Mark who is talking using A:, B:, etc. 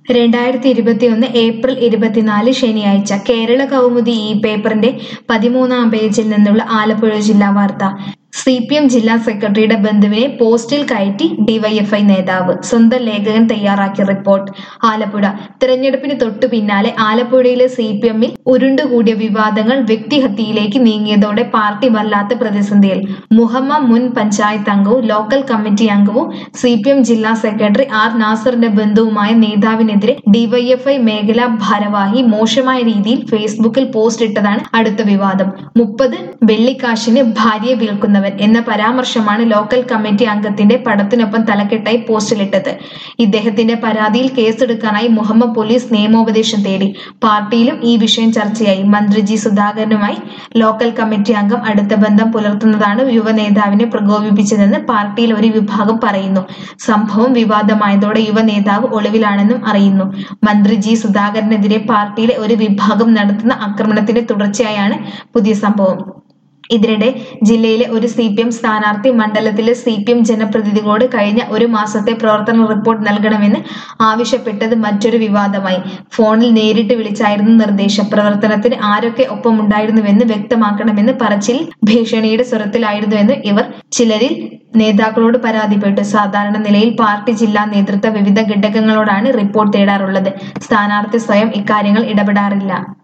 A: രണ്ടായിരത്തി ഇരുപത്തിയൊന്ന് ഏപ്രിൽ ഇരുപത്തിനാല് ശനിയാഴ്ച കേരള കൗമുദി ഈ പേപ്പറിന്റെ പതിമൂന്നാം പേജിൽ നിന്നുള്ള ആലപ്പുഴ ജില്ലാ വാർത്ത സി പി എം ജില്ലാ സെക്രട്ടറിയുടെ ബന്ധുവിനെ പോസ്റ്റിൽ കയറ്റി ഡിവൈഎഫ്ഐ നേതാവ് സ്വന്തം ലേഖകൻ തയ്യാറാക്കിയ റിപ്പോർട്ട് ആലപ്പുഴ തെരഞ്ഞെടുപ്പിന് തൊട്ടു പിന്നാലെ ആലപ്പുഴയിലെ സി പി എമ്മിൽ ഉരുണ്ടുകൂടിയ വിവാദങ്ങൾ വ്യക്തിഹത്യയിലേക്ക് നീങ്ങിയതോടെ പാർട്ടി വല്ലാത്ത പ്രതിസന്ധിയിൽ മുഹമ്മ മുൻ പഞ്ചായത്ത് അംഗവും ലോക്കൽ കമ്മിറ്റി അംഗവും സി പി എം ജില്ലാ സെക്രട്ടറി ആർ നാസറിന്റെ ബന്ധുവുമായ നേതാവിനെതിരെ ഡിവൈഎഫ്ഐ മേഖലാ ഭാരവാഹി മോശമായ രീതിയിൽ ഫേസ്ബുക്കിൽ പോസ്റ്റ് ഇട്ടതാണ് അടുത്ത വിവാദം മുപ്പത് വെള്ളിക്കാശിന് ഭാര്യയെ വിൽക്കുന്നവൻ എന്ന പരാമർശമാണ് ലോക്കൽ കമ്മിറ്റി അംഗത്തിന്റെ പടത്തിനൊപ്പം തലക്കെട്ടായി പോസ്റ്റിലിട്ടത് ഇദ്ദേഹത്തിന്റെ പരാതിയിൽ കേസെടുക്കാനായി മുഹമ്മദ് പോലീസ് നിയമോപദേശം തേടി പാർട്ടിയിലും ഈ വിഷയം ചർച്ചയായി മന്ത്രി ജി സുധാകരനുമായി ലോക്കൽ കമ്മിറ്റി അംഗം അടുത്ത ബന്ധം പുലർത്തുന്നതാണ് യുവ നേതാവിനെ പ്രകോപിപ്പിച്ചതെന്ന് പാർട്ടിയിൽ ഒരു വിഭാഗം പറയുന്നു സംഭവം വിവാദമായതോടെ യുവ നേതാവ് ഒളിവിലാണെന്നും അറിയുന്നു മന്ത്രി ജി സുധാകരനെതിരെ പാർട്ടിയിലെ ഒരു വിഭാഗം നടത്തുന്ന ആക്രമണത്തിന്റെ തുടർച്ചയായാണ് പുതിയ സംഭവം ഇതിനിടെ ജില്ലയിലെ ഒരു സി പി എം സ്ഥാനാർത്ഥി മണ്ഡലത്തിലെ സി പി എം ജനപ്രതിനിധികളോട് കഴിഞ്ഞ ഒരു മാസത്തെ പ്രവർത്തന റിപ്പോർട്ട് നൽകണമെന്ന് ആവശ്യപ്പെട്ടത് മറ്റൊരു വിവാദമായി ഫോണിൽ നേരിട്ട് വിളിച്ചായിരുന്നു നിർദ്ദേശം പ്രവർത്തനത്തിന് ആരൊക്കെ ഒപ്പമുണ്ടായിരുന്നുവെന്ന് വ്യക്തമാക്കണമെന്ന് പറച്ചിൽ ഭീഷണിയുടെ സ്വരത്തിലായിരുന്നുവെന്ന് ഇവർ ചിലരിൽ നേതാക്കളോട് പരാതിപ്പെട്ടു സാധാരണ നിലയിൽ പാർട്ടി ജില്ലാ നേതൃത്വ വിവിധ ഘടകങ്ങളോടാണ് റിപ്പോർട്ട് തേടാറുള്ളത് സ്ഥാനാർത്ഥി സ്വയം ഇക്കാര്യങ്ങൾ ഇടപെടാറില്ല